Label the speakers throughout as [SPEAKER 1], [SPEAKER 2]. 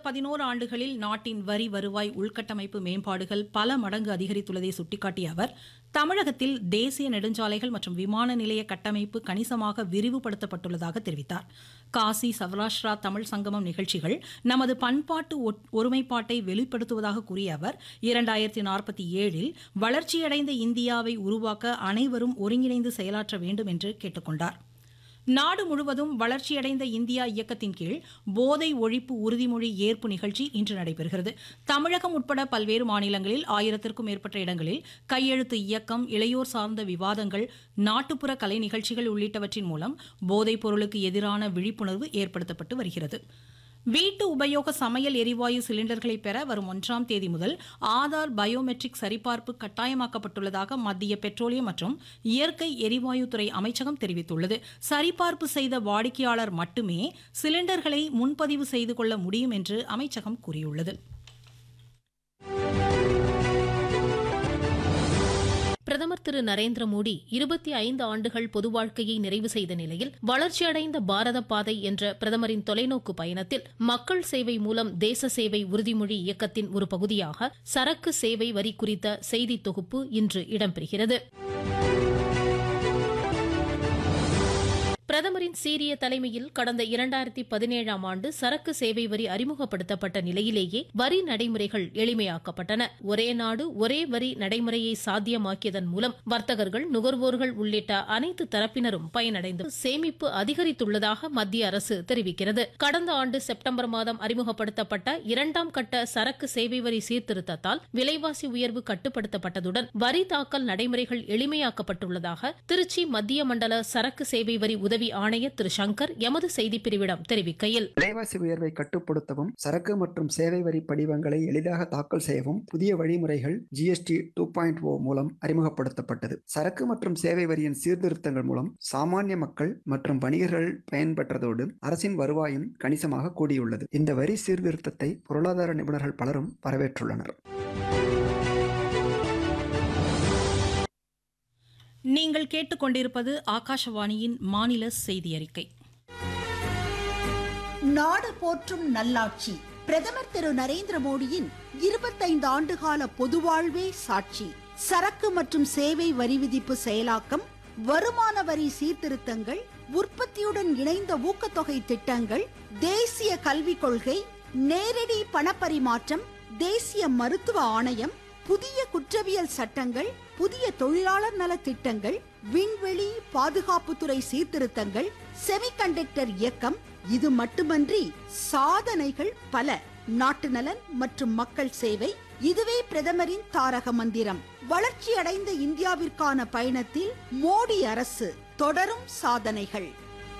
[SPEAKER 1] பதினோரு ஆண்டுகளில் நாட்டின் வரி வருவாய் உள்கட்டமைப்பு மேம்பாடுகள் பல மடங்கு அதிகரித்துள்ளதை சுட்டிக்காட்டிய அவர் தமிழகத்தில் தேசிய நெடுஞ்சாலைகள் மற்றும் விமான நிலைய கட்டமைப்பு கணிசமாக விரிவுபடுத்தப்பட்டுள்ளதாக தெரிவித்தார் காசி சௌராஷ்டிரா தமிழ் சங்கமம் நிகழ்ச்சிகள் நமது பண்பாட்டு ஒட்- ஒருமைப்பாட்டை வெளிப்படுத்துவதாக கூறிய அவர் இரண்டாயிரத்தி நாற்பத்தி ஏழில் வளர்ச்சியடைந்த இந்தியாவை உருவாக்க அனைவரும் ஒருங்கிணைந்து செயலாற்ற வேண்டும் என்று கேட்டுக்கொண்டார் நாடு முழுவதும் வளர்ச்சியடைந்த இந்தியா இயக்கத்தின் கீழ் போதை ஒழிப்பு உறுதிமொழி ஏற்பு நிகழ்ச்சி இன்று நடைபெறுகிறது தமிழகம் உட்பட பல்வேறு மாநிலங்களில் ஆயிரத்திற்கும் மேற்பட்ட இடங்களில் கையெழுத்து இயக்கம் இளையோர் சார்ந்த விவாதங்கள் நாட்டுப்புற கலை நிகழ்ச்சிகள் உள்ளிட்டவற்றின் மூலம் போதைப் பொருளுக்கு எதிரான விழிப்புணர்வு ஏற்படுத்தப்பட்டு வருகிறது வீட்டு உபயோக சமையல் எரிவாயு சிலிண்டர்களை பெற வரும் ஒன்றாம் தேதி முதல் ஆதார் பயோமெட்ரிக் சரிபார்ப்பு கட்டாயமாக்கப்பட்டுள்ளதாக மத்திய பெட்ரோலியம் மற்றும் இயற்கை எரிவாயுத்துறை அமைச்சகம் தெரிவித்துள்ளது சரிபார்ப்பு செய்த வாடிக்கையாளர் மட்டுமே சிலிண்டர்களை முன்பதிவு செய்து கொள்ள முடியும் என்று அமைச்சகம் கூறியுள்ளது
[SPEAKER 2] பிரதமர் திரு நரேந்திர மோடி இருபத்தி ஐந்து ஆண்டுகள் பொது வாழ்க்கையை நிறைவு செய்த நிலையில் வளர்ச்சியடைந்த பாரத பாதை என்ற பிரதமரின் தொலைநோக்கு பயணத்தில் மக்கள் சேவை மூலம் தேச சேவை உறுதிமொழி இயக்கத்தின் ஒரு பகுதியாக சரக்கு சேவை வரி குறித்த செய்தி தொகுப்பு இன்று இடம்பெறுகிறது பிரதமரின் சீரிய தலைமையில் கடந்த இரண்டாயிரத்தி பதினேழாம் ஆண்டு சரக்கு சேவை வரி அறிமுகப்படுத்தப்பட்ட நிலையிலேயே வரி நடைமுறைகள் எளிமையாக்கப்பட்டன ஒரே நாடு ஒரே வரி நடைமுறையை சாத்தியமாக்கியதன் மூலம் வர்த்தகர்கள் நுகர்வோர்கள் உள்ளிட்ட அனைத்து தரப்பினரும் பயனடைந்து சேமிப்பு அதிகரித்துள்ளதாக மத்திய அரசு தெரிவிக்கிறது கடந்த ஆண்டு செப்டம்பர் மாதம் அறிமுகப்படுத்தப்பட்ட இரண்டாம் கட்ட சரக்கு சேவை வரி சீர்திருத்தத்தால் விலைவாசி உயர்வு கட்டுப்படுத்தப்பட்டதுடன் வரி தாக்கல் நடைமுறைகள் எளிமையாக்கப்பட்டுள்ளதாக திருச்சி மத்திய மண்டல சரக்கு சேவை வரி உதவி ஆணையர் திரு சங்கர் எமது செய்திப் பிரிவிடம் தெரிவிக்கையில்
[SPEAKER 3] விலைவாசி உயர்வை கட்டுப்படுத்தவும் சரக்கு மற்றும் சேவை வரி படிவங்களை எளிதாக தாக்கல் செய்யவும் புதிய வழிமுறைகள் ஜிஎஸ்டி டூ பாயிண்ட் ஓ மூலம் அறிமுகப்படுத்தப்பட்டது சரக்கு மற்றும் சேவை வரியின் சீர்திருத்தங்கள் மூலம் சாமானிய மக்கள் மற்றும் வணிகர்கள் பயன்பெற்றதோடு அரசின் வருவாயும் கணிசமாக கூடியுள்ளது இந்த வரி சீர்திருத்தத்தை பொருளாதார நிபுணர்கள் பலரும் வரவேற்றுள்ளனர்
[SPEAKER 1] நீங்கள் கேட்டுக்கொண்டிருப்பது ஆகாஷவாணியின் மாநில செய்தி அறிக்கை
[SPEAKER 4] நாடு போற்றும் நல்லாட்சி பிரதமர் திரு நரேந்திர மோடியின் இருபத்தைந்து ஆண்டுகால பொதுவாழ்வே சாட்சி சரக்கு மற்றும் சேவை வரி விதிப்பு செயலாக்கம் வருமான வரி சீர்திருத்தங்கள் உற்பத்தியுடன் இணைந்த ஊக்கத்தொகை திட்டங்கள் தேசிய கல்விக் கொள்கை நேரடி பணப்பரிமாற்றம் தேசிய மருத்துவ ஆணையம் புதிய குற்றவியல் சட்டங்கள் புதிய தொழிலாளர் நல திட்டங்கள் விண்வெளி பாதுகாப்புத்துறை சீர்திருத்தங்கள் செமிகண்டக்டர் இயக்கம் இது மட்டுமன்றி சாதனைகள் பல நாட்டு நலன் மற்றும் மக்கள் சேவை இதுவே பிரதமரின் தாரக மந்திரம் வளர்ச்சியடைந்த இந்தியாவிற்கான பயணத்தில் மோடி அரசு தொடரும் சாதனைகள்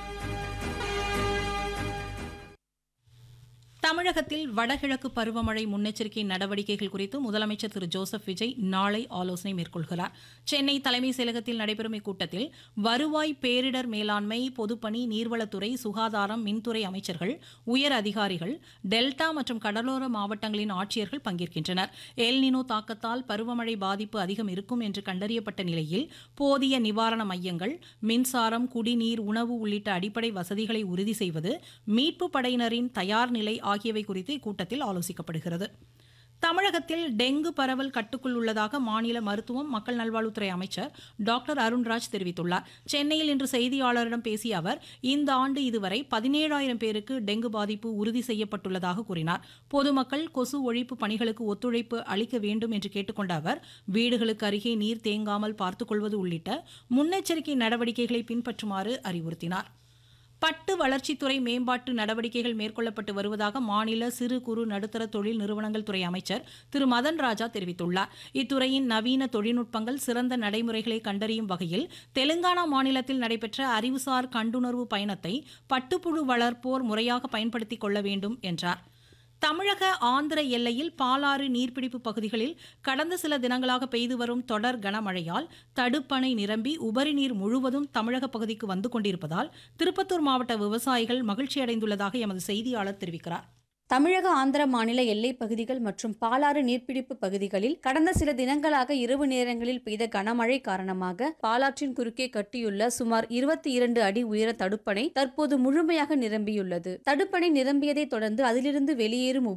[SPEAKER 1] தமிழகத்தில் வடகிழக்கு பருவமழை முன்னெச்சரிக்கை நடவடிக்கைகள் குறித்து முதலமைச்சர் திரு ஜோசப் விஜய் நாளை ஆலோசனை மேற்கொள்கிறார் சென்னை தலைமைச் செயலகத்தில் நடைபெறும் இக்கூட்டத்தில் வருவாய் பேரிடர் மேலாண்மை பொதுப்பணி நீர்வளத்துறை சுகாதாரம் மின்துறை அமைச்சர்கள் உயர் அதிகாரிகள் டெல்டா மற்றும் கடலோர மாவட்டங்களின் ஆட்சியர்கள் பங்கேற்கின்றனர் எல்னினோ தாக்கத்தால் பருவமழை பாதிப்பு அதிகம் இருக்கும் என்று கண்டறியப்பட்ட நிலையில் போதிய நிவாரண மையங்கள் மின்சாரம் குடிநீர் உணவு உள்ளிட்ட அடிப்படை வசதிகளை உறுதி செய்வது மீட்பு படையினரின் தயார் நிலை ஆகியவை குறித்து இக்கூட்டத்தில் ஆலோசிக்கப்படுகிறது தமிழகத்தில் டெங்கு பரவல் கட்டுக்குள் உள்ளதாக மாநில மருத்துவம் மக்கள் நல்வாழ்வுத்துறை அமைச்சர் டாக்டர் அருண்ராஜ் தெரிவித்துள்ளார் சென்னையில் இன்று செய்தியாளரிடம் பேசிய அவர் இந்த ஆண்டு இதுவரை பதினேழாயிரம் பேருக்கு டெங்கு பாதிப்பு உறுதி செய்யப்பட்டுள்ளதாக கூறினார் பொதுமக்கள் கொசு ஒழிப்பு பணிகளுக்கு ஒத்துழைப்பு அளிக்க வேண்டும் என்று கேட்டுக்கொண்ட அவர் வீடுகளுக்கு அருகே நீர் தேங்காமல் பார்த்துக்கொள்வது உள்ளிட்ட முன்னெச்சரிக்கை நடவடிக்கைகளை பின்பற்றுமாறு அறிவுறுத்தினார் பட்டு வளர்ச்சித்துறை மேம்பாட்டு நடவடிக்கைகள் மேற்கொள்ளப்பட்டு வருவதாக மாநில சிறு குறு நடுத்தர தொழில் நிறுவனங்கள் துறை அமைச்சர் திரு மதன் ராஜா தெரிவித்துள்ளார் இத்துறையின் நவீன தொழில்நுட்பங்கள் சிறந்த நடைமுறைகளை கண்டறியும் வகையில் தெலுங்கானா மாநிலத்தில் நடைபெற்ற அறிவுசார் கண்டுணர்வு பயணத்தை பட்டுப்புழு வளர்ப்போர் முறையாக பயன்படுத்திக் கொள்ள வேண்டும் என்றார் தமிழக ஆந்திர எல்லையில் பாலாறு நீர்பிடிப்பு பகுதிகளில் கடந்த சில தினங்களாக பெய்து வரும் தொடர் கனமழையால் தடுப்பணை நிரம்பி உபரி நீர் முழுவதும் தமிழக பகுதிக்கு வந்து கொண்டிருப்பதால் திருப்பத்தூர் மாவட்ட விவசாயிகள் மகிழ்ச்சியடைந்துள்ளதாக எமது செய்தியாளர் தெரிவிக்கிறார்
[SPEAKER 5] தமிழக ஆந்திர மாநில எல்லைப் பகுதிகள் மற்றும் பாலாறு நீர்பிடிப்பு பகுதிகளில் கடந்த சில தினங்களாக இரவு நேரங்களில் பெய்த கனமழை காரணமாக பாலாற்றின் குறுக்கே கட்டியுள்ள சுமார் இருபத்தி இரண்டு அடி உயர தடுப்பணை தற்போது முழுமையாக நிரம்பியுள்ளது தடுப்பணை நிரம்பியதைத் தொடர்ந்து அதிலிருந்து வெளியேறும்